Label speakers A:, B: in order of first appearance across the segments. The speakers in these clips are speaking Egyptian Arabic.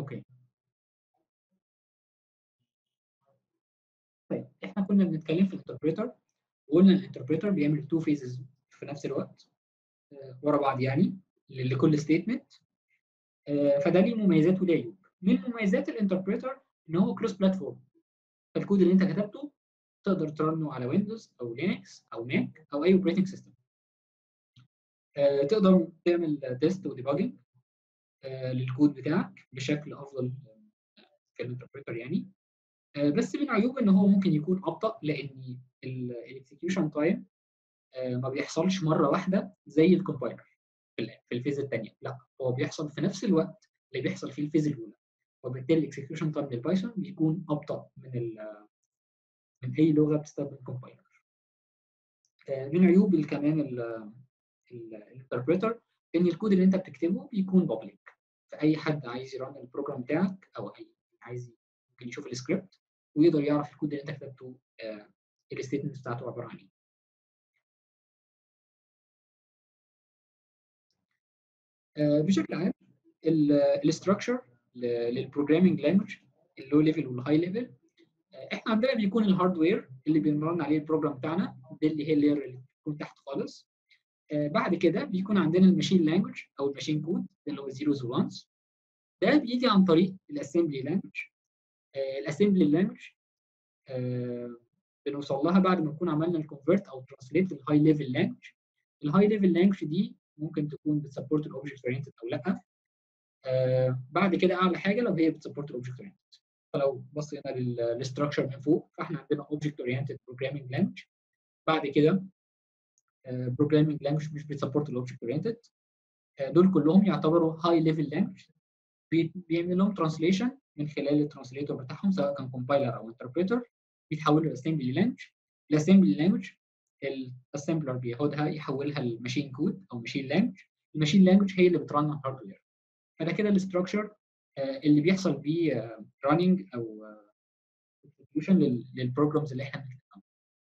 A: اوكي طيب احنا كنا بنتكلم في الانتربريتر وقلنا الانتربريتر بيعمل تو فيزز في نفس الوقت آه، ورا بعض يعني ل- لكل ستيتمنت فده ليه مميزات وليه عيوب من مميزات الانتربريتر ان هو كروس بلاتفورم فالكود اللي انت كتبته تقدر ترنه على ويندوز او لينكس او ماك او اي اوبريتنج سيستم تقدر تعمل تيست وديباجنج للكود بتاعك بشكل افضل في الانتربريتر يعني آه، بس من عيوبه ان هو ممكن يكون ابطا لان الاكسكيوشن تايم ما بيحصلش مره واحده زي الكومبايلر في ال- في الفيز الثانيه لا هو بيحصل في نفس الوقت اللي بيحصل فيه الفيز الاولى وبالتالي الاكسكيوشن تايم للبايثون بيكون ابطا من ال- من اي لغه بتستخدم كومبايلر من عيوب ال- كمان الانتربريتر ان الكود اللي انت بتكتبه بيكون بابليك فاي حد عايز يرن البروجرام بتاعك او اي عايز ممكن يشوف السكريبت ويقدر يعرف الكود اللي انت كتبته الستيتمنت بتاعته عباره عن ايه آه، بشكل عام الاستراكشر للبروجرامينج لانجوج اللو ليفل والهاي ليفل احنا عندنا بيكون الهاردوير اللي بنرن عليه البروجرام بتاعنا دي اللي هي اللير اللي بتكون تحت خالص آه، بعد كده بيكون عندنا الماشين لانجوج او الماشين كود اللي هو زيروز وانز ده بيجي عن طريق الاسمبلي لانجوج الاسمبلي لانجوج بنوصل لها بعد ما نكون عملنا الكونفرت او ترانسليت للهاي ليفل لانجوج الهاي ليفل لانجوج دي ممكن تكون بتسبورت الاوبجكت اورينتد او لا آه بعد كده اعلى حاجه لو هي بتسبورت الاوبجكت اورينتد فلو بصينا للستراكشر من فوق فاحنا عندنا اوبجكت اورينتد بروجرامينج لانجوج بعد كده بروجرامينج لانجوج مش بتسبورت الاوبجكت اورينتد دول كلهم يعتبروا هاي ليفل لانجوج بيعمل لهم ترانسليشن من خلال الترانسليتور بتاعهم سواء كان كومبايلر او انتربريتر بيتحولوا لاسمبلي لانجوج الاسمبلي لانجوج الاسمبلر بياخدها يحولها لماشين كود او ماشين لانجوج الماشين لانجوج هي اللي بترن على الهاردوير فده كده الاستراكشر اللي بيحصل بيه راننج او اكسكيوشن للبروجرامز اللي احنا بنكتبها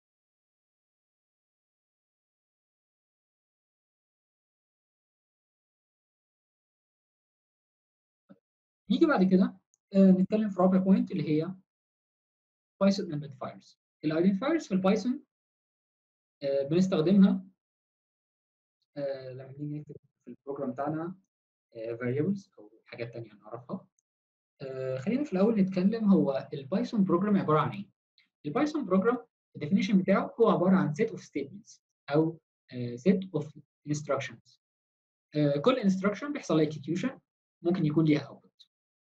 A: نيجي بعد كده نتكلم في رابع بوينت اللي هي بايثون ايدنتيفايرز الايدنتيفايرز في البايثون بنستخدمها لما نيجي نكتب في البروجرام بتاعنا variables او حاجات تانية هنعرفها خلينا في الاول نتكلم هو البايثون بروجرام عباره عن ايه البايثون بروجرام الديفينيشن بتاعه هو عباره عن set of statements او set of instructions كل instruction بيحصل لها execution ممكن يكون ليها output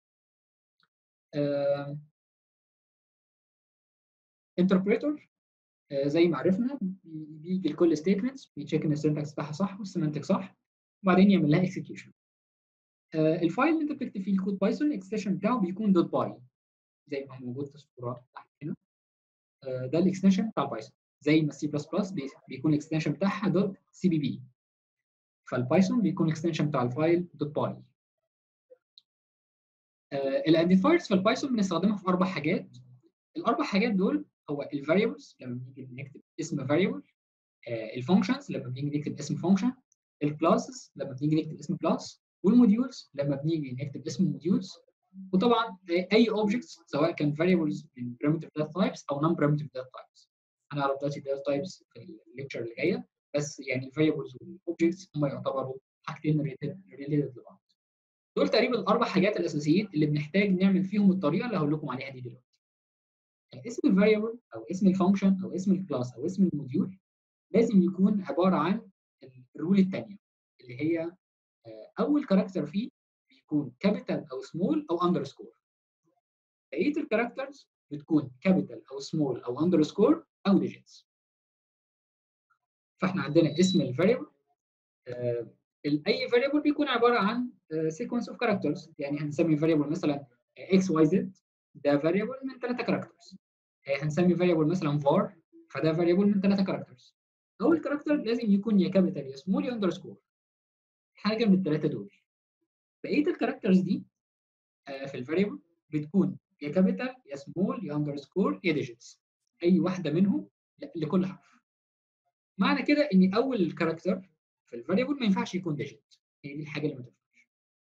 A: interpreter زي ما عرفنا بيجي لكل statements بيتشيك ان السنتكس بتاعها صح والسيمانتك صح وبعدين يعمل لها execution الفايل اللي انت بتكتب فيه الكود بايثون الاكستنشن بتاعه بيكون دوت باي زي ما هو موجود في الصوره تحت هنا ده الاكستنشن بتاع بايثون زي ما السي بلس بلس بيكون الاكستنشن بتاعها دوت سي بي بي فالبايثون بيكون الاكستنشن بتاع الفايل دوت باي الايدنتيفايرز في البايثون بنستخدمها في اربع حاجات الاربع حاجات دول هو الفاريبلز لما بنيجي نكتب اسم فاريبل الفانكشنز لما بنيجي نكتب اسم فانكشن الكلاسز لما بنيجي نكتب اسم كلاس والموديولز لما بنيجي نكتب اسم موديولز وطبعا اي اوبجكتس سواء كان فاريبلز من primitive data types او non primitive data types هنعرف دلوقتي data types في الليكتشر اللي جايه بس يعني الفاريبلز والاوبجكتس هم يعتبروا حاجتين ريليتد لبعض دول تقريبا الاربع حاجات الاساسيين اللي بنحتاج نعمل فيهم الطريقه اللي هقول لكم عليها دي دلوقتي اسم الفاريبل او اسم الفانكشن او اسم الكلاس او اسم الموديول لازم يكون عباره عن الرول الثانيه اللي هي اول كاركتر فيه بيكون كابيتال او سمول او اندرسكور بقيه الكاركترز بتكون كابيتال او سمول او اندرسكور او ديجيتس فاحنا عندنا اسم الفاريبل آه اي فاريبل بيكون عباره عن سيكونس اوف كاركترز يعني هنسمي فاريبل مثلا اكس واي زد ده فاريبل من ثلاثه كاركترز هنسمي فاريبل مثلا var فده فاريبل من ثلاثه كاركترز اول كاركتر لازم يكون يا كابيتال يا سمول يا اندرسكور حاجه من الثلاثه دول بقيه الكاركترز دي آه في الفاريبل بتكون يا كابيتال يا سمول يا اندرسكور يا ديجيتس اي واحده منهم لكل حرف معنى كده ان اول كاركتر في الفاريبل ما ينفعش يكون ديجيت هي دي الحاجه اللي ما تنفعش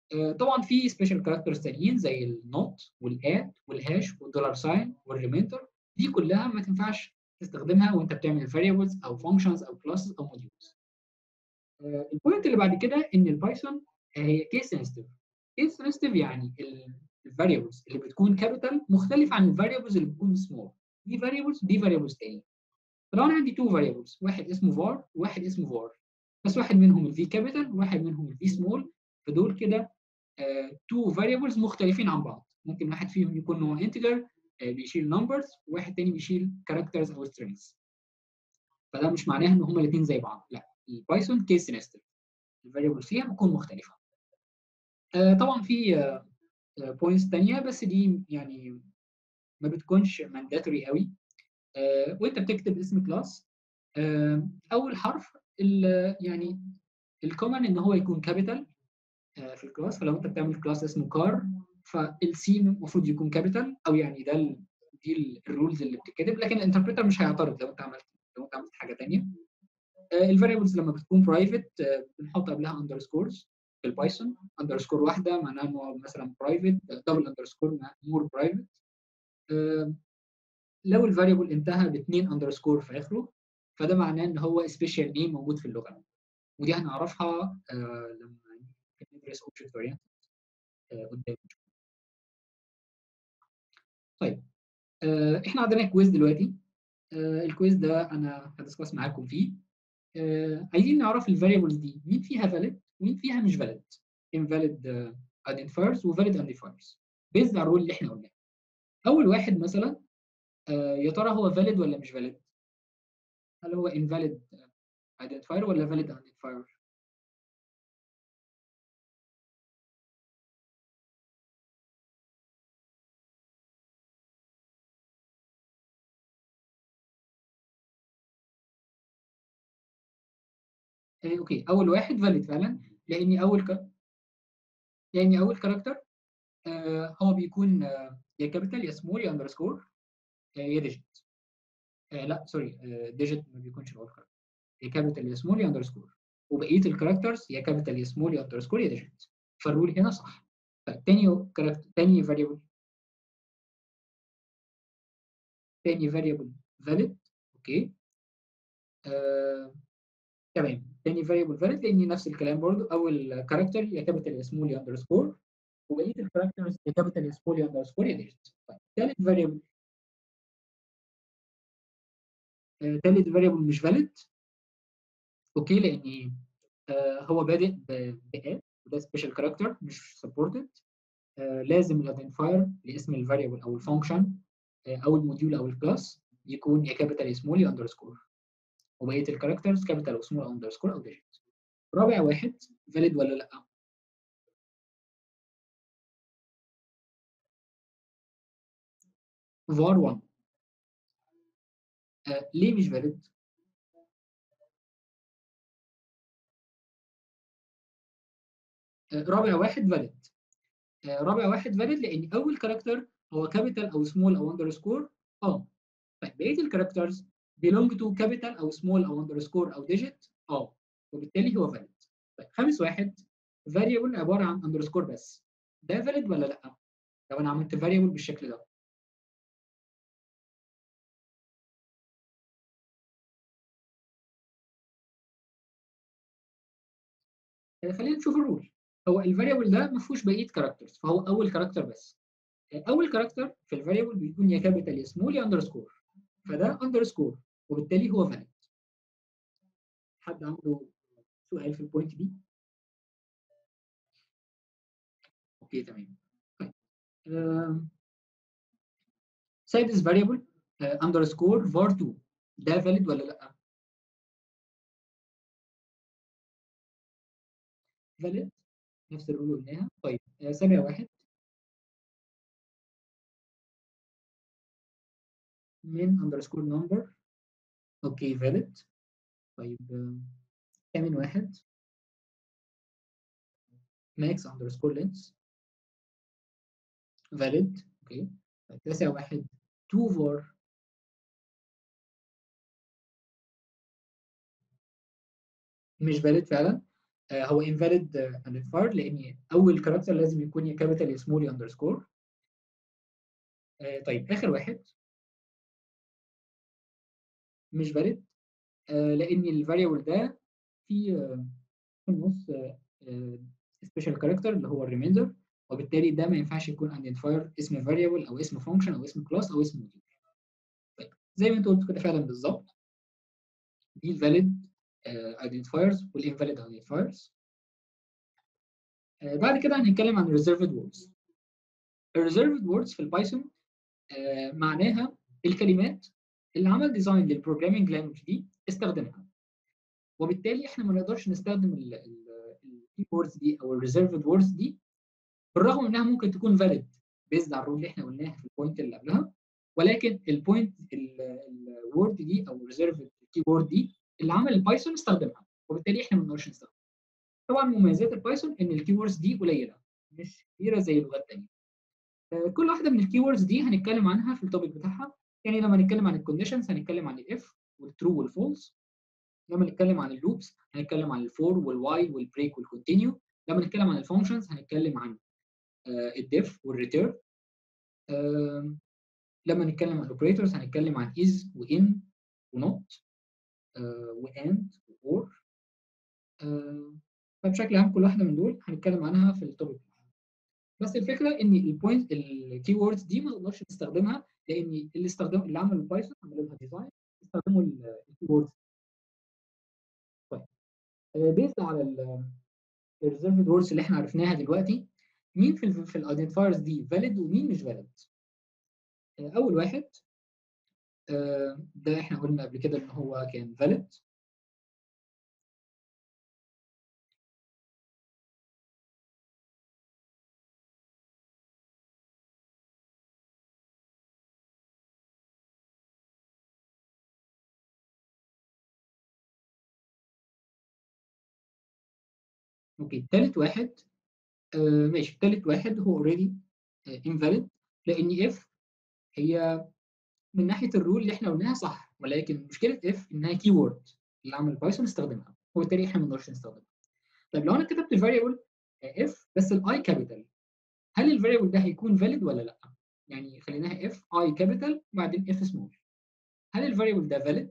A: آه، طبعا في سبيشال كاركترز تانيين زي النوت والاد والهاش والدولار ساين والريميندر دي كلها ما تنفعش تستخدمها وانت بتعمل variables او functions او classes او modules. البوينت اللي بعد كده ان البايثون هي كيس سنسيتيف. كيس سنسيتيف يعني الفاريبلز اللي بتكون كابيتال مختلفه عن الفاريبلز اللي بتكون سمول. دي فاريبلز دي فاريبلز تاني. فلو انا عندي تو فاريبلز واحد اسمه var وواحد اسمه var بس واحد منهم الفي كابيتال وواحد منهم الفي سمول فدول كده تو فاريبلز مختلفين عن بعض ممكن واحد فيهم يكون هو انتجر بيشيل نمبرز وواحد تاني بيشيل كاركترز او سترينجز فده مش معناه ان هما الاثنين زي بعض لا البايثون كيس سينستر الفاريبلز فيها بتكون مختلفه آه طبعا في بوينتس uh, تانية بس دي يعني ما بتكونش مانداتوري قوي uh, وانت بتكتب اسم كلاس uh, اول حرف يعني الكومن ان هو يكون كابيتال في الكلاس فلو انت بتعمل كلاس اسمه كار فالسي المفروض يكون كابيتال او يعني ده ال دي الرولز اللي بتتكتب لكن الانتربريتر مش هيعترض لو انت عملت لو انت عملت حاجه ثانيه الفاريبلز لما بتكون برايفت بنحط قبلها اندرسكورز في البايثون اندرسكور واحده معناها ان هو مثلا برايفت دبل اندرسكور مور برايفت لو الفاريبل انتهى باثنين اندرسكور في اخره فده معناه ان هو سبيشال نيم موجود في اللغه ودي هنعرفها لما ندرس اوبجكت اورينتد قدام طيب آه احنا عندنا كويز دلوقتي آه الكويز ده انا هدسكس معاكم فيه آه عايزين نعرف الفاريبلز دي مين فيها فاليد ومين فيها مش فاليد invalid uh, identifiers وvalid identifiers based على الرول اللي احنا قلناه اول واحد مثلا يا ترى هو valid ولا مش valid هل هو invalid identifier ولا valid identifier إيه اوكي اول واحد فاليد فعلا لاني اول ك... لاني اول كاركتر آه هو بيكون آه يا كابيتال يا سمول يا اندرسكور آه يا ديجيت آه لا سوري آه ديجيت ما بيكونش الاول كاركتر يا كابيتال يا سمول يا اندرسكور وبقيه الكاركترز يا كابيتال يا سمول يا اندرسكور يا ديجيت فالرول هنا صح طيب تاني كاركتر تاني فاريبل تاني فاريبل فاليد اوكي آه تمام تاني فاريبل فاليد لاني نفس الكلام برضو اول كاركتر يا كابيتال يا سمول يا اندرسكور وبقيه الكاركترز يا كابيتال يا سمول يا اندرسكور يا ديجيت طيب ثالث فاريبل ثالث فاريبل مش فاليد اوكي لاني آه هو بادئ باد وده سبيشال كاركتر مش سبورتد آه لازم الايدنتيفاير لاسم الفاريبل او الفانكشن آه او الموديول او الكلاس يكون يا كابيتال يا سمول يا اندرسكور وبقيه الكاركترز كابيتال او سمول او اندرسكور او ديجيت رابع واحد فاليد ولا لا var 1 آه ليه مش فاليد آه رابع واحد فاليد آه رابع واحد فاليد لان اول كاركتر هو كابيتال او سمول او اندرسكور اه طيب بقيه الكاركترز belong to capital او small او underscore او digit اه وبالتالي هو valid طيب خامس واحد variable عباره عن underscore بس ده valid ولا لا؟ لو انا عملت variable بالشكل ده خلينا نشوف الرول هو الفاريبل ده ما فيهوش بقيه كاركترز فهو اول كاركتر بس اول كاركتر في الفاريبل بيكون يا كابيتال يا سمول يا اندرسكور فده اندرسكور وبالتالي هو فاليد حد عنده سؤال في البوينت دي اوكي تمام طيب سايدز فاريبل اندرسكور var 2 ده فاليد ولا لا فاليد نفس الرول اللي قلناها طيب سابع واحد من اندرسكور نمبر اوكي فاليد طيب ثامن واحد ماكس اندرسكور لينس فاليد اوكي طيب تاسع واحد تو فور مش فاليد فعلا آه هو invalid identifier لان اول كاركتر لازم يكون يا كابيتال يا سمول يا اندرسكور آه طيب اخر واحد مش valid آه لان الفاريبل ده في في النص سبيشال كاركتر اللي هو الريميندر وبالتالي ده ما ينفعش يكون ايدنتيفاير اسم فاريبل او اسم فانكشن او اسم كلاس او اسم موديول طيب زي ما انت قلت كده فعلا بالظبط دي الفاليد ايدنتيفايرز والانفاليد ايدنتيفايرز بعد كده هنتكلم عن الريزرفد ووردز الريزرفد ووردز في البايثون uh, معناها الكلمات اللي عمل ديزاين للبروجرامينج لانجوج دي استخدمها وبالتالي احنا ما نقدرش نستخدم الكيوردز دي او الريزرفد ووردز دي بالرغم انها ممكن تكون فاليد بيزد على الرول اللي احنا قلناها في البوينت اللي قبلها ولكن البوينت الوورد دي او الريزرفد كيورد دي اللي عمل البايثون استخدمها وبالتالي احنا ما نقدرش نستخدمها طبعا مميزات البايثون ان الكيوردز دي قليله مش كبيره زي اللغات الثانيه كل واحده من الكيوردز دي هنتكلم عنها في التوبيك بتاعها يعني لما نتكلم عن الكونديشنز هنتكلم عن الاف والترو والفولس لما نتكلم عن اللوبس هنتكلم عن الفور والوايل والبريك والكونتينيو لما نتكلم عن الفانكشنز هنتكلم عن الديف والريتيرن لما نتكلم عن الاوبريتورز هنتكلم عن از وان ونوت واند واور فبشكل عام كل واحده من دول هنتكلم عنها في التوبيك بس الفكره ان البوينت الكي ووردز دي ما تقدرش تستخدمها لان اللي استخدم اللي عملوا البايثون عملوا لها ديزاين استخدموا الكي ووردز طيب بيزد على الريزرفد ووردز اللي احنا عرفناها دلوقتي مين في ال في الايدنتيفايرز دي فاليد ومين مش فاليد اول واحد ده احنا قلنا قبل كده ان هو كان فاليد اوكي تالت واحد آه ماشي تالت واحد هو اوريدي انفاليد لان اف هي من ناحيه الرول اللي احنا قلناها صح ولكن مشكله اف انها كي وورد اللي عمل بايثون استخدمها وبالتالي احنا ما نقدرش نستخدمها طيب لو انا كتبت الفاريبل اف بس الاي كابيتال هل الفاريبل ده هيكون فاليد ولا لا؟ يعني خليناها اف اي كابيتال وبعدين اف سمول هل الفاريبل ده فاليد؟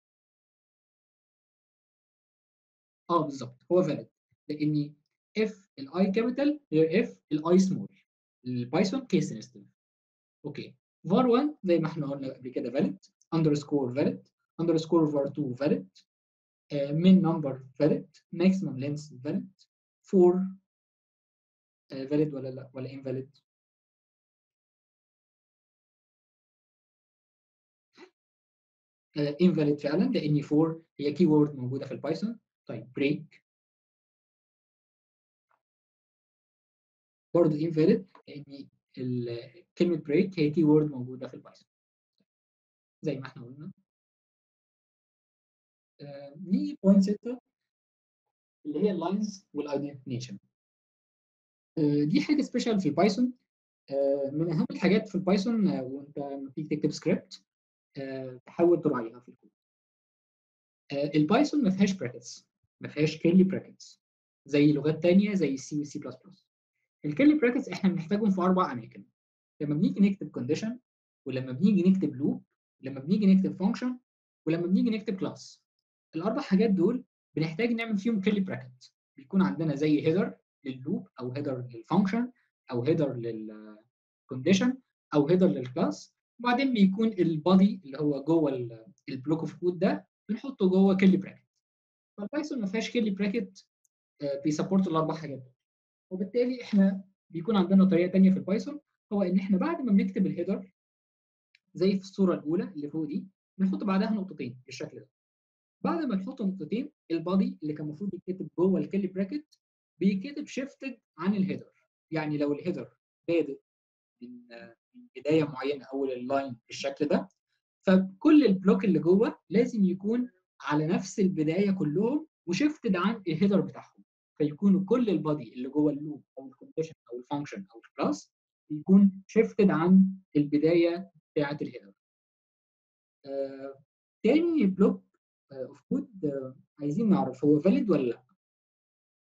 A: اه بالظبط هو فاليد لان اف الاي كابيتال غير اف الاي سمول البايثون كيس سنسيتيف اوكي var 1 زي ما احنا قلنا قبل كده valid underscore valid underscore var 2 valid uh, min number valid maximum length valid for uh, valid ولا لا ولا invalid uh, invalid فعلا لان for هي keyword موجوده في البايثون طيب break برضه invalid لان كلمه بريك هي كي وورد موجوده في البايثون زي ما احنا قلنا نيجي بوينت 6 اللي هي اللاينز والايدنتيفيكيشن دي حاجه سبيشال في البايثون من اهم الحاجات في البايثون وانت لما تيجي تكتب سكريبت تحاول تراعيها في الكود البايثون ما فيهاش براكتس ما فيهاش كيرلي براكتس زي لغات ثانيه زي السي والسي بلس بلس الكيرلي براكتس احنا بنحتاجهم في اربع اماكن لما بنيجي نكتب كونديشن ولما بنيجي نكتب لوب ولما بنيجي نكتب فانكشن ولما بنيجي نكتب كلاس الاربع حاجات دول بنحتاج نعمل فيهم كيرلي براكت بيكون عندنا زي هيدر لللوب او هيدر للفانكشن او هيدر للكونديشن او هيدر للكلاس وبعدين بيكون البادي اللي هو جوه البلوك اوف كود ده بنحطه جوه كيرلي براكت فالبايثون ما فيهاش كيرلي براكت بيسبورت الاربع حاجات دول وبالتالي احنا بيكون عندنا طريقه ثانيه في البايثون هو ان احنا بعد ما بنكتب الهيدر زي في الصوره الاولى اللي فوق دي بنحط بعدها نقطتين بالشكل ده بعد ما نحط نقطتين البادي اللي كان المفروض يتكتب جوه الكيرلي براكت بيتكتب شيفتد عن الهيدر يعني لو الهيدر بادئ من من بدايه معينه اول اللاين بالشكل ده فكل البلوك اللي جوه لازم يكون على نفس البدايه كلهم وشيفتد عن الهيدر بتاعهم فيكونوا كل البادي اللي جوه اللوب او الكونديشن او الفانكشن او الكلاس يكون شيفتد عن البدايه بتاعه الهيدر. آه، تاني بلوك اوف كود عايزين نعرف هو فاليد ولا لا؟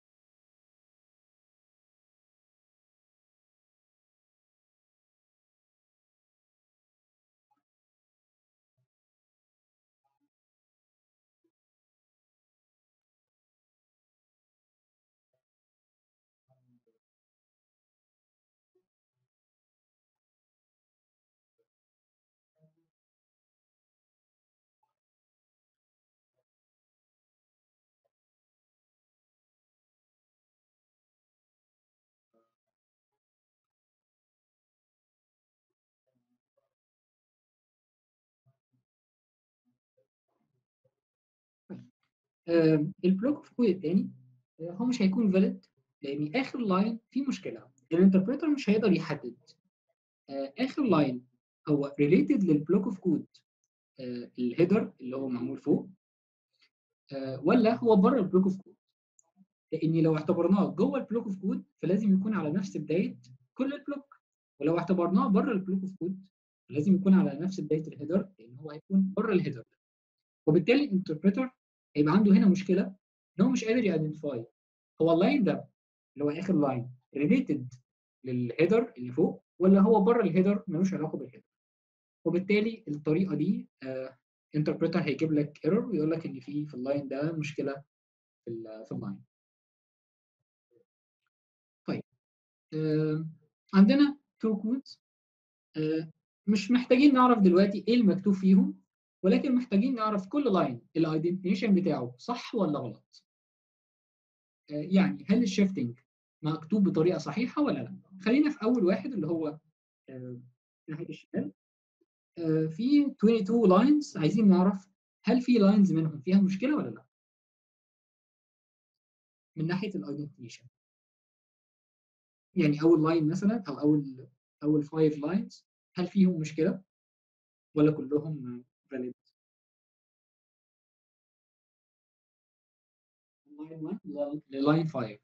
A: آه البلوك اوف كود الثاني آه هو مش هيكون فاليد لان اخر لاين فيه مشكله الانتربريتر مش هيقدر يحدد آه اخر لاين هو ريليتد للبلوك اوف كود الهيدر اللي هو معمول فوق آه ولا هو بره البلوك اوف كود لان لو اعتبرناه جوه البلوك اوف كود فلازم يكون على نفس بدايه كل البلوك ولو اعتبرناه بره البلوك اوف كود لازم يكون على نفس بدايه الهيدر لان هو هيكون بره الهيدر وبالتالي الانتربريتر هيبقى عنده هنا مشكله ان هو مش قادر يايدنتيفاي هو اللاين ده اللي هو اخر لاين ريليتد للهيدر اللي فوق ولا هو بره الهيدر ملوش علاقه بالهيدر وبالتالي الطريقه دي انتربريتر هيجيب لك ايرور ويقول لك ان في في اللاين ده مشكله في ال في اللاين طيب آه عندنا تو كودز آه مش محتاجين نعرف دلوقتي ايه المكتوب فيهم ولكن محتاجين نعرف كل لاين الايدنتيشن بتاعه صح ولا غلط آه يعني هل الشيفتنج مكتوب بطريقه صحيحه ولا لا خلينا في اول واحد اللي هو ناحيه الشمال في 22 لاينز عايزين نعرف هل في لاينز منهم فيها مشكله ولا لا من ناحيه الايدنتيشن يعني اول لاين مثلا او اول اول 5 لاينز هل فيهم مشكله ولا كلهم valid لاين 1 للاين 5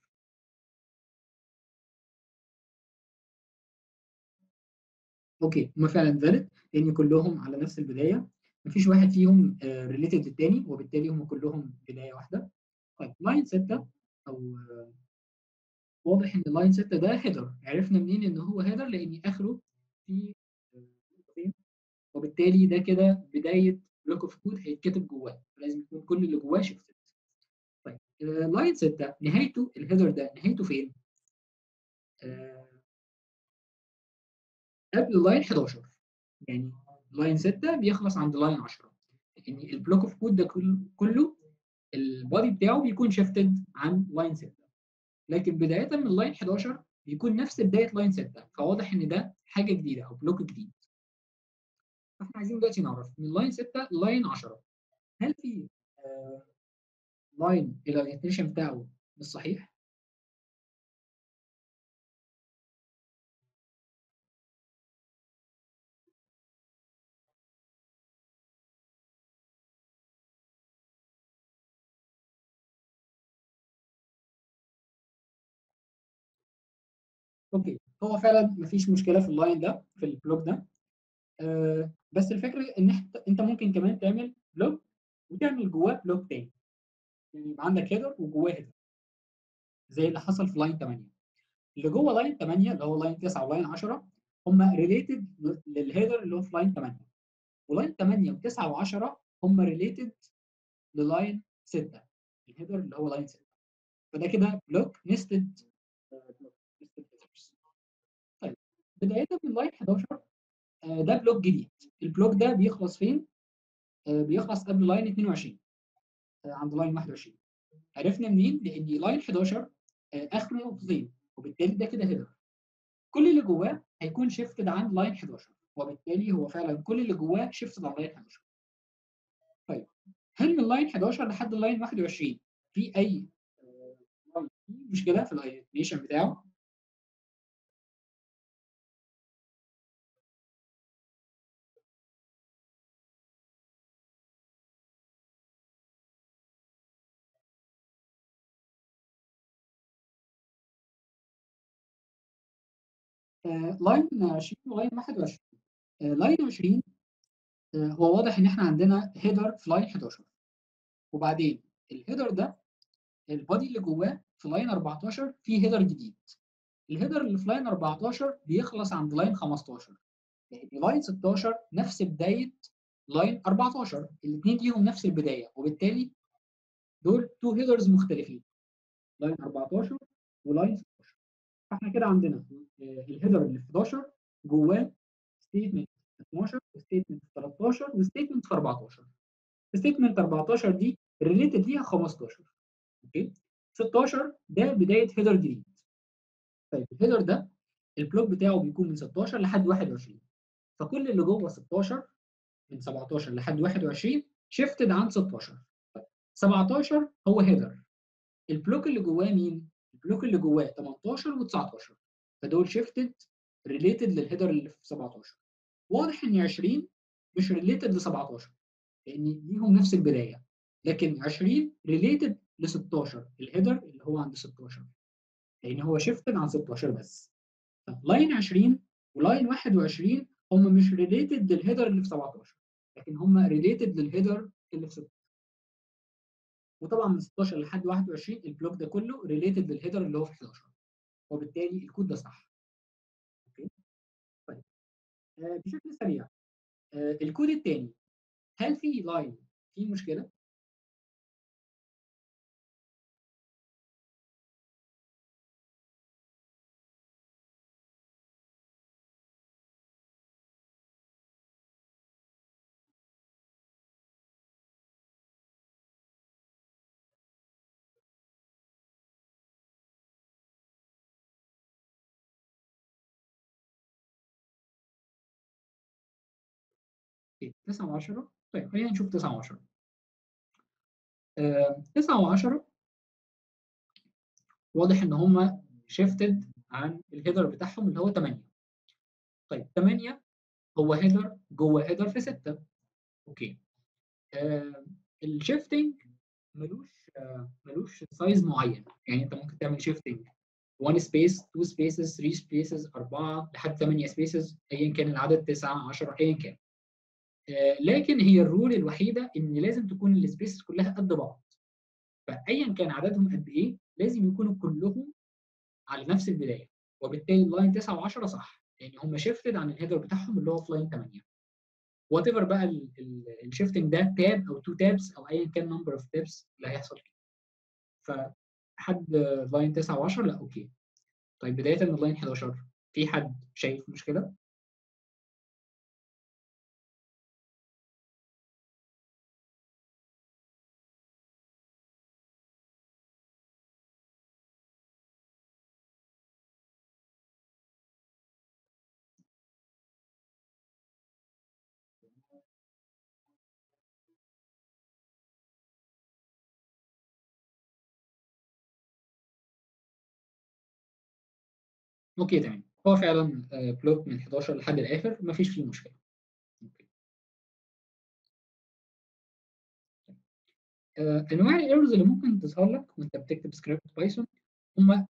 A: اوكي هم فعلا valid لان كلهم على نفس البدايه مفيش واحد فيهم ريليتد للتاني وبالتالي هم كلهم بدايه واحده طيب لاين 6 او واضح ان لاين 6 ده هيدر عرفنا منين ان هو هيدر لان اخره في وبالتالي ده كده بدايه بلوك اوف كود هيتكتب جواه لازم يكون كل اللي جواه شيفتد طيب لاين 6 نهايته الهيدر ده نهايته فين؟ آه قبل لاين 11 يعني لاين 6 بيخلص عند لاين 10 يعني البلوك اوف كود ده كله البادي بتاعه بيكون شيفتد عن لاين 6 لكن بدايه من لاين 11 بيكون نفس بدايه لاين 6 فواضح ان ده حاجه جديده او بلوك جديد فاحنا عايزين دلوقتي نعرف من لاين 6 لاين 10 هل في آه لاين الاورينتيشن بتاعه مش صحيح؟ اوكي هو فعلا مفيش مشكله في اللاين ده في البلوك ده آه بس الفكره ان انت ممكن كمان تعمل بلوك وتعمل جواه بلوك تاني يعني يبقى عندك هيدر وجواه هيدر زي اللي حصل في لاين 8 اللي جوه لاين 8 اللي هو لاين 9 ولاين 10 هم ريليتد للهيدر اللي هو في لاين 8 ولاين 8 و9 و10 هم ريليتد للاين 6 الهيدر اللي هو لاين 6 فده كده بلوك نستد طيب بدايه من لاين 11 آه ده بلوك جديد البلوك ده بيخلص فين؟ آه بيخلص قبل لاين 22 آه عند لاين 21 عرفنا منين؟ لان لاين 11 اخره نقطتين وبالتالي ده كده هيدر كل اللي جواه هيكون شيفتد عن لاين 11 وبالتالي هو فعلا كل اللي جواه شيفتد عن لاين 11 طيب هل من لاين 11 لحد لاين 21 في اي مشكله في الايدنتيشن بتاعه لاين 20 ولاين 21 لاين 20 هو واضح ان احنا عندنا هيدر في لاين 11 وبعدين الهيدر ده البادي اللي جواه في لاين 14 فيه هيدر جديد الهيدر اللي في لاين 14 بيخلص عند لاين 15 يعني لاين 16 نفس بدايه لاين 14 الاثنين ليهم نفس البدايه وبالتالي دول تو هيدرز مختلفين لاين 14 ولاين 16 فاحنا كده عندنا الهيدر اللي في 11 جواه ستيتمنت 12 وستيتمنت 13 وستيتمنت 14 ستيتمنت 14 دي ريليتد ليها 15 اوكي 16 ده بدايه هيدر جديد طيب الهيدر ده البلوك بتاعه بيكون من 16 لحد 21 فكل اللي جوه 16 من 17 لحد 21 شيفتد عن 16 طيب 17 هو هيدر البلوك اللي جواه مين؟ البلوك اللي جواه 18 و19 فدول شيفتد ريليتد للهيدر اللي في 17 واضح ان 20 مش ريليتد ل 17 لان ليهم نفس البدايه لكن 20 ريليتد ل 16 الهيدر اللي هو عند 16 لان هو شيفتد عن 16 بس لاين 20 ولاين 21 هم مش ريليتد للهيدر اللي في 17 لكن هم ريليتد للهيدر اللي في 16 وطبعا من 16 لحد 21 البلوك ده كله ريليتد للهيدر اللي هو في 11 وبالتالي الكود ده صح اوكي طيب آه بشكل سريع آه الكود الثاني هل في لاين فيه مشكله اوكي 9 و10 طيب خلينا نشوف 9 و10 9 و10 واضح ان هم شيفتد عن الهيدر بتاعهم اللي هو 8 طيب 8 هو هيدر جوه هيدر في 6 اوكي آه الشيفتنج ملوش آه ملوش سايز معين يعني انت ممكن تعمل شيفتنج 1 سبيس 2 سبيسز 3 سبيسز 4 لحد 8 سبيسز ايا كان العدد 9 10 ايا كان آه لكن هي الرول الوحيده ان لازم تكون السبيسز كلها قد بعض فايا كان عددهم قد ايه لازم يكونوا كلهم على نفس البدايه وبالتالي اللاين 9 و10 صح يعني هم شيفتد عن الهيدر بتاعهم اللي هو في لاين 8 وات ايفر بقى الشيفتنج ده تاب او تو تابس او ايا كان نمبر اوف تابس اللي هيحصل فيه فحد لاين 9 و10 لا اوكي طيب بدايه من لاين 11 في حد شايف مشكله؟ اوكي تمام هو فعلا بلوك من 11 لحد الاخر مفيش فيه مشكله أوكي. آه، انواع الايرورز اللي ممكن تظهر لك وانت بتكتب سكريبت بايثون هم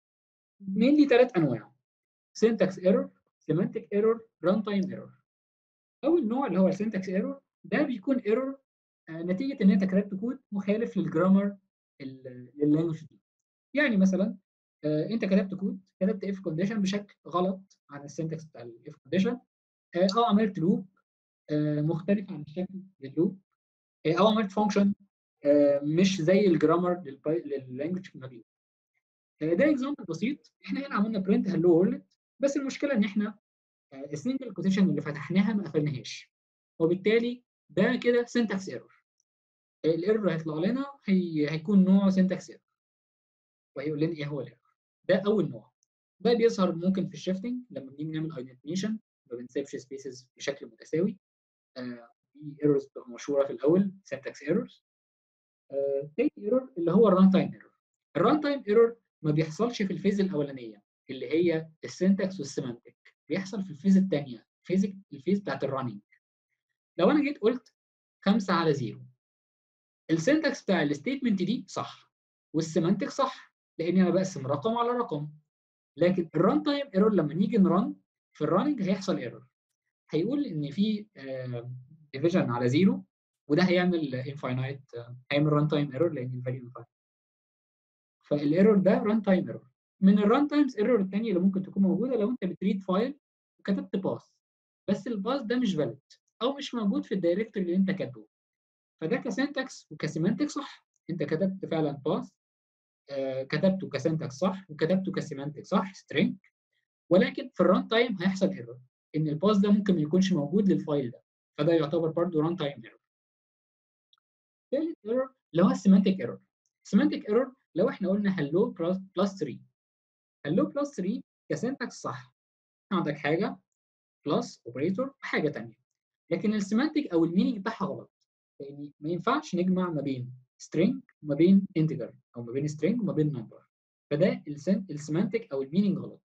A: mainly ثلاث انواع syntax error semantic error runtime error اول نوع اللي هو السنتكس ايرور ده بيكون ايرور نتيجه ان انت كتبت كود مخالف للجرامر لللانجوج دي يعني مثلا آه، انت كتبت كود كتبت اف كونديشن بشكل غلط عن السنتكس بتاع الاف كونديشن او عملت لوب مختلف عن الشكل لللوب او عملت فانكشن مش زي الجرامر لللانجوج المبني ده اكزامبل بسيط احنا هنا عملنا برنت هلو وورلد بس المشكله ان احنا السنجل كوتيشن اللي فتحناها ما قفلناهاش وبالتالي ده كده سنتكس ايرور الايرور اللي هيطلع لنا هي هيكون نوع سنتكس ايرور وهيقول لنا ايه هو الايرور ده اول نوع ده بيظهر ممكن في الشيفتنج لما بنيجي نعمل ايدنتيشن ما بنسيبش سبيسز بشكل متساوي آه دي ايرورز بتبقى مشهوره في الاول سنتكس ايرورز تاني ايرور اللي هو الران تايم ايرور الران تايم ايرور ما بيحصلش في الفيز الاولانيه اللي هي السنتكس والسيمانتك بيحصل في الفيز الثانيه الفيز الفيز بتاعت الرننج لو انا جيت قلت 5 على 0 السنتكس بتاع الستيتمنت دي صح والسيمانتك صح لاني انا بقسم رقم على رقم لكن الران تايم ايرور لما نيجي نرن في الرننج هيحصل ايرور هيقول ان في ديفيجن على 0 وده هيعمل انفاينايت هيعمل ران تايم ايرور لان الفاليو انفاينايت فالايرور ده ران تايم ايرور من الران تايمز ايرور الثانيه اللي ممكن تكون موجوده لو انت بتريد فايل وكتبت باث بس الباث ده مش فاليد او مش موجود في الدايركتوري اللي انت كاتبه فده كسنتكس وكسيمانتك صح انت كتبت فعلا باث آه كتبته كسنتكس صح وكتبته كسيمانتك صح سترينج ولكن في الران تايم هيحصل ايرور ان الباث ده ممكن ما يكونش موجود للفايل ده فده يعتبر برضه ران تايم ايرور ثالث ايرور اللي هو السيمانتك ايرور السيمانتك ايرور لو احنا قلنا هلو بلس 3 هلو بلس 3 كسنتكس صح عندك حاجه بلس اوبريتور وحاجه ثانيه لكن السيمانتك او المينينج بتاعها غلط يعني ما ينفعش نجمع ما بين string وما بين integer او ما بين string وما بين number فده السيمانتك او المينينج غلط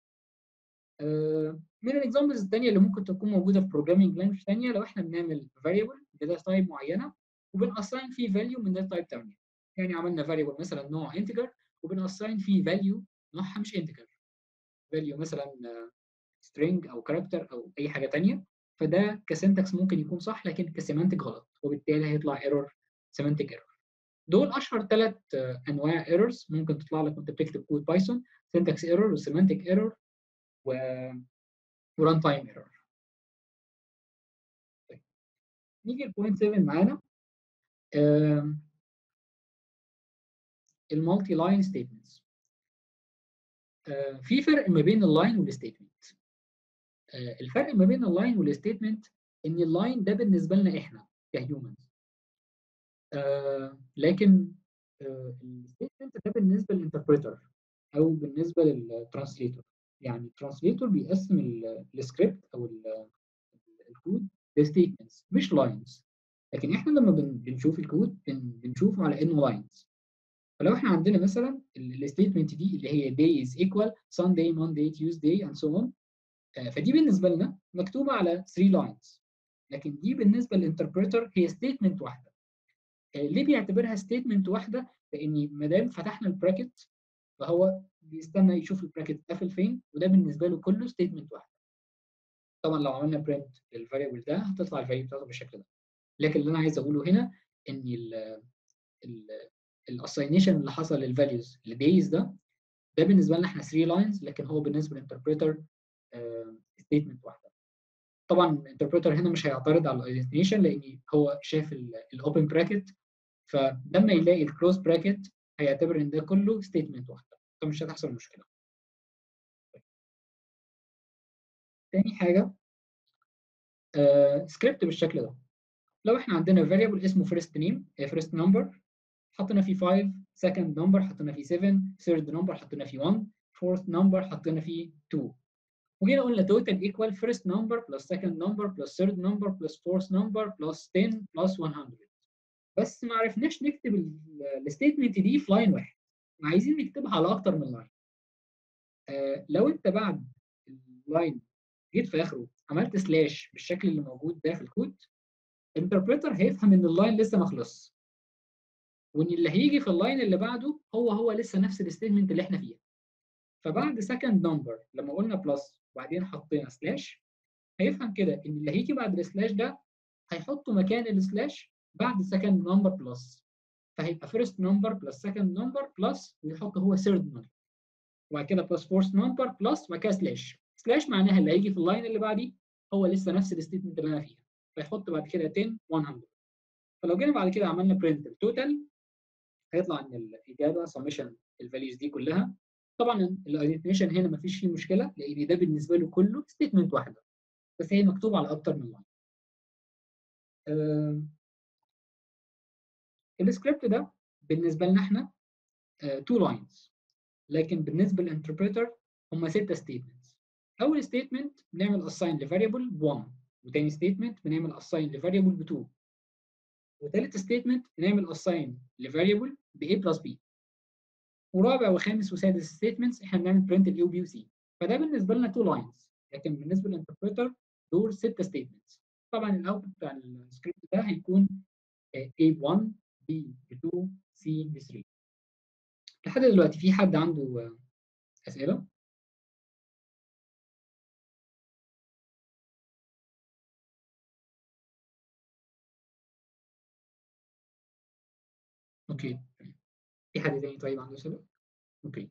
A: آه، من الاكزامبلز الثانيه اللي ممكن تكون موجوده في بروجرامينج لانجوج ثانيه لو احنا بنعمل variable بداتا تايب معينه وبنأساين فيه value من داتا تايب ثانيه يعني عملنا variable مثلا نوع integer وبنأساين فيه value نوعها مش integer value مثلا string او character او اي حاجه ثانيه فده كسنتكس ممكن يكون صح لكن كسيمانتك غلط وبالتالي هيطلع ايرور سيمانتك ايرور دول اشهر ثلاث انواع ايرورز ممكن تطلع لك وانت بتكتب كود بايثون سنتكس ايرور وسيمانتك ايرور و وران تايم ايرور نيجي لبوينت 7 معانا المالتي لاين ستيتمنتس في فرق ما بين اللاين والستيتمنت الفرق ما بين اللاين والستيتمنت ان اللاين ده بالنسبه لنا احنا كهيومنز لكن الستيتمنت ده بالنسبه للانتربريتر او بالنسبه للترانسليتور يعني الترانسليتور بيقسم السكريبت او الكود لستيتمنتس مش لاينز لكن احنا لما بنشوف الكود بنشوفه على انه لاينز فلو احنا عندنا مثلا الستيتمنت دي اللي هي day is equal Sunday Monday Tuesday and so on فدي بالنسبه لنا مكتوبه على 3 لاينز لكن دي بالنسبه للانتربريتر هي ستيتمنت واحده ليه بيعتبرها ستيتمنت واحده لان ما دام فتحنا البراكت فهو بيستنى يشوف البراكت قافل فين وده بالنسبه له كله ستيتمنت واحده طبعا لو عملنا برنت للفاريبل ده هتطلع الفاليو بتاعته بالشكل ده لكن اللي انا عايز اقوله هنا ان الاساينيشن اللي حصل للفاليوز لدايز ده ده بالنسبه لنا احنا 3 لاينز لكن هو بالنسبه للانتربريتر ستيتمنت واحده طبعا الانتربريتر هنا مش هيعترض على الايدنتيشن لان هو شاف الاوبن براكت فلما يلاقي الكلوز براكت هيعتبر ان ده كله ستيتمنت واحده فمش هتحصل مشكله تاني حاجه آه سكريبت بالشكل ده لو احنا عندنا variable اسمه first name first number حطينا فيه 5 second number حطينا فيه 7 third number حطينا فيه 1 fourth number حطينا فيه 2 وجينا قلنا total equal first number plus second number plus third number plus fourth number plus 10 plus 100 بس ما عرفناش نكتب الستيتمنت دي في لاين واحد وعايزين نكتبها على اكتر من لاين آه لو انت بعد اللاين جيت في اخره عملت سلاش بالشكل اللي موجود ده في الكود الانتربريتر هيفهم ان اللاين لسه ما خلصش وان اللي هيجي في اللاين اللي بعده هو هو لسه نفس الستيتمنت اللي احنا فيها فبعد سكند نمبر لما قلنا بلس وبعدين حطينا سلاش هيفهم كده ان اللي هيجي بعد السلاش ده هيحطه مكان السلاش بعد سكند نمبر بلس فهيبقى فيرست نمبر بلس سكند نمبر بلس ويحط هو ثيرد نمبر وبعد كده بلس فورث نمبر بلس وبعد كده سلاش سلاش معناها اللي هيجي في اللاين اللي بعديه هو لسه نفس الستيتمنت اللي انا فيها فيحط بعد كده 10 100 فلو جينا بعد كده عملنا برنت التوتال هيطلع ان الاجابه سمشن الفاليوز دي كلها طبعا الايدنتيفيشن هنا ما فيش فيه مشكله لان ده بالنسبه له كله ستيتمنت واحده بس هي مكتوبه على اكتر من لاين أه السكريبت ده بالنسبه لنا احنا تو uh, لاينز لكن بالنسبه للانتربريتر هم ستة ستيتمنتس اول ستيتمنت بنعمل اساين لفاريبل ب 1 وتاني ستيتمنت بنعمل اساين لفاريبل ب 2 وتالت ستيتمنت بنعمل اساين لفاريبل ب a بلس b ورابع وخامس وسادس ستيتمنتس احنا بنعمل برنت ال a وb وc فده بالنسبه لنا تو لاينز لكن بالنسبه للانتربريتر دول ستة ستيتمنتس طبعا الاوتبوت بتاع السكريبت ده هيكون a ب 1 b ب 2 c ب 3 لحد دلوقتي في حد عنده اسئله؟ اوكي في حد تاني طيب عنده سبب؟ اوكي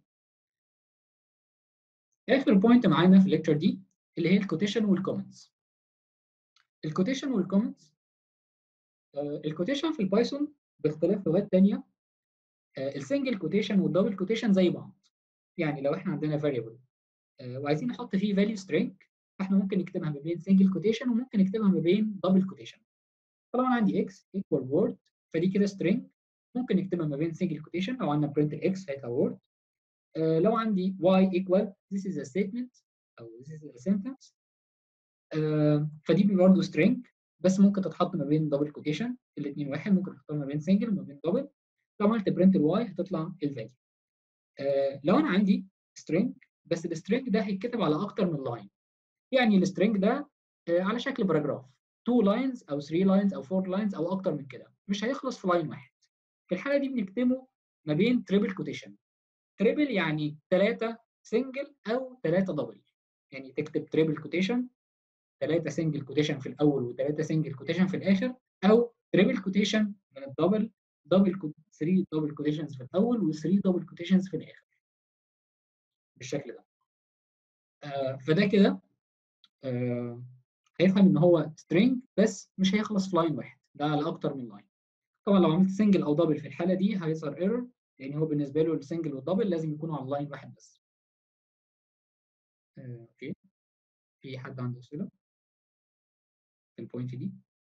A: اخر بوينت معانا في الليكتشر دي اللي هي الكوتيشن والكومنتس الكوتيشن والكومنتس الكوتيشن في البايثون باختلاف لغات تانية السنجل كوتيشن والدبل كوتيشن زي بعض يعني لو احنا عندنا فاريبل وعايزين نحط فيه فاليو سترينج فاحنا ممكن نكتبها ما بين سنجل كوتيشن وممكن نكتبها ما بين دبل كوتيشن طالما عندي x equal word فدي كده string ممكن نكتبها ما بين single quotation لو عندنا print x هيطلع word uh, لو عندي y equal this is a statement او this is a sentence uh, فدي برضه string بس ممكن تتحط ما بين دبل كوتيشن الاثنين واحد ممكن تحطها ما بين سنجل وما بين دبل لو عملت برنت الواي هتطلع الفاليو آه لو انا عندي string بس السترنج ده هيتكتب على اكتر من لاين يعني السترنج ده آه على شكل باراجراف 2 لاينز او 3 لاينز او 4 لاينز او اكتر من كده مش هيخلص في لاين واحد في الحاله دي بنكتبه ما بين تريبل كوتيشن تريبل يعني ثلاثه سنجل او ثلاثه دبل يعني تكتب تريبل كوتيشن ثلاثه سنجل كوتيشن في الاول وثلاثه سنجل كوتيشن في الاخر او تريبل كوتيشن من الدبل دبل 3 دبل كوتيشنز في الاول و3 دبل كوتيشنز في الاخر بالشكل ده آه فده كده آه هيفهم ان هو string بس مش هيخلص في لاين واحد ده على اكتر من لاين طبعا لو عملت سنجل او دبل في الحاله دي هيظهر ايرور لان هو بالنسبه له السنجل والدبل لازم يكونوا على لاين واحد بس آه، اوكي في حد عنده اسئله في البوينت دي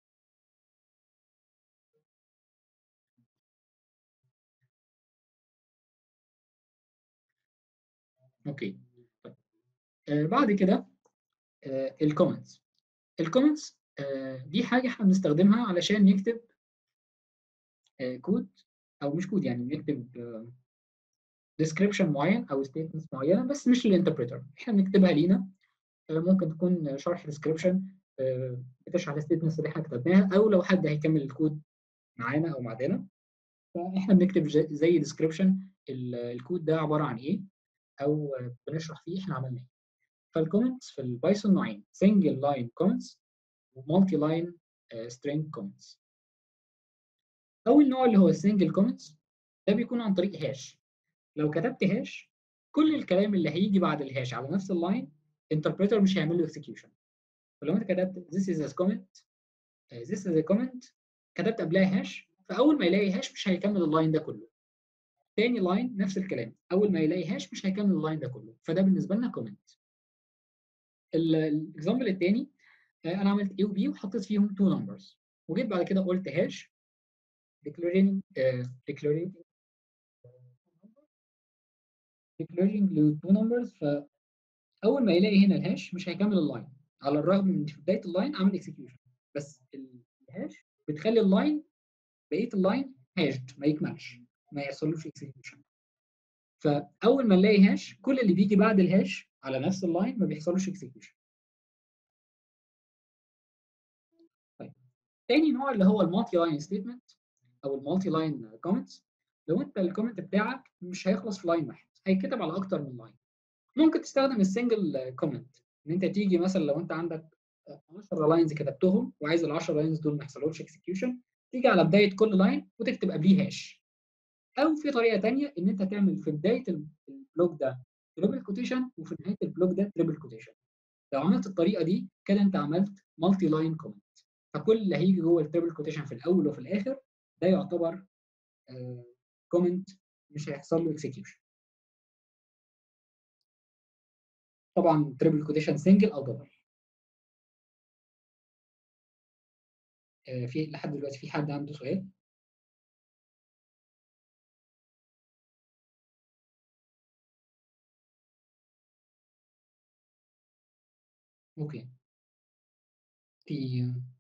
A: اوكي طيب آه بعد كده آه الكومنتس الكومنتس آه دي حاجه احنا بنستخدمها علشان نكتب آه كود او مش كود يعني نكتب آه description معين او statements معينه بس مش للانتربريتر احنا بنكتبها لينا آه ممكن تكون شرح description آه بتشرح الستيتمنتس اللي احنا كتبناها او لو حد هيكمل الكود معانا او معانا فاحنا بنكتب زي description الكود ده عباره عن ايه او بنشرح فيه احنا عملنا ايه فالكومنتس في البايثون نوعين سنجل لاين كومنتس ومالتي لاين سترينج كومنتس اول نوع اللي هو السنجل كومنتس ده بيكون عن طريق هاش لو كتبت هاش كل الكلام اللي هيجي بعد الهاش على نفس اللاين انتربريتر مش هيعمل له اكسكيوشن فلو انت كتبت this is a comment uh, this is a comment كتبت قبلها هاش فاول ما يلاقي هاش مش هيكمل اللاين ده كله تاني لاين نفس الكلام اول ما يلاقي هاش مش هيكمل اللاين ده كله فده بالنسبه لنا كومنت الاكزامبل الثاني انا عملت A و B وحطيت فيهم two numbers وجيت بعد كده قلت هاش declaring uh, declaring declaring ل two numbers فاول ما يلاقي هنا الهاش مش هيكمل اللاين على الرغم من في بدايه اللاين عمل اكسكيوشن بس الهاش بتخلي اللاين بقيه اللاين هاشد ما يكملش ما يحصلوش اكسكيوشن فاول ما نلاقي هاش كل اللي بيجي بعد الهاش على نفس اللاين ما بيحصلوش اكسكيوشن طيب تاني نوع اللي هو المالتي لاين ستيتمنت او المالتي لاين كومنتس لو انت الكومنت بتاعك مش هيخلص في لاين واحد هيتكتب على اكتر من لاين ممكن تستخدم السنجل كومنت ان انت تيجي مثلا لو انت عندك 10 لاينز كتبتهم وعايز ال 10 لاينز دول ما يحصلهمش اكسكيوشن تيجي على بدايه كل لاين وتكتب قبليه هاش او في طريقه ثانيه ان انت تعمل في بدايه البلوك ده تريبل كوتيشن وفي نهايه البلوك ده تريبل كوتيشن لو عملت الطريقه دي كده انت عملت مالتي لاين كومنت فكل اللي هيجي جوه التريبل كوتيشن في الاول وفي الاخر ده يعتبر كومنت مش هيحصل له اكسكيوشن طبعا تريبل كوتيشن سنجل او دبل في لحد دلوقتي في حد عنده سؤال اوكي في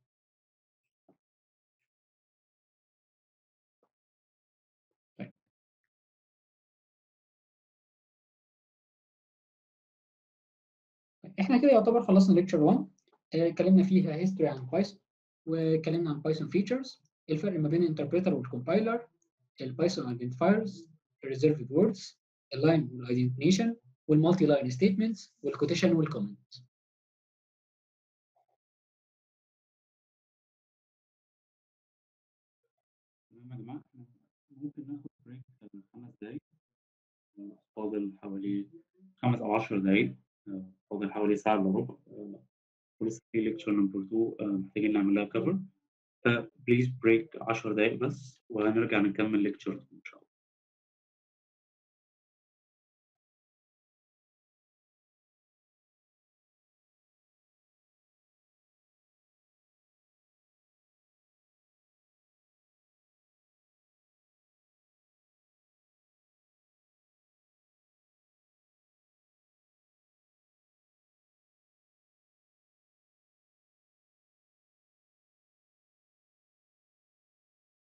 A: طيب احنا كده يعتبر خلصنا ليكتشر 1 اتكلمنا فيها هيستوري عن بايثون واتكلمنا عن بايثون فيتشرز الفرق ما بين الانتربريتر والكومبايلر البايثون ايدنتيفايرز الريزرفد ووردز اللاين والايدنتيشن والمالتي لاين ستيتمنتس والكوتيشن والكومنت
B: تمام يا جماعة إحنا ممكن ناخد بريك خمس دقايق فاضل حوالي خمس أو عشر دقايق فاضل حوالي ساعة إلا ربع ولسه في ليكتشر نمبر 2 محتاجين نعمل لها كفر فبليز بريك 10 دقايق بس وهنرجع نكمل ليكتشر إن شاء الله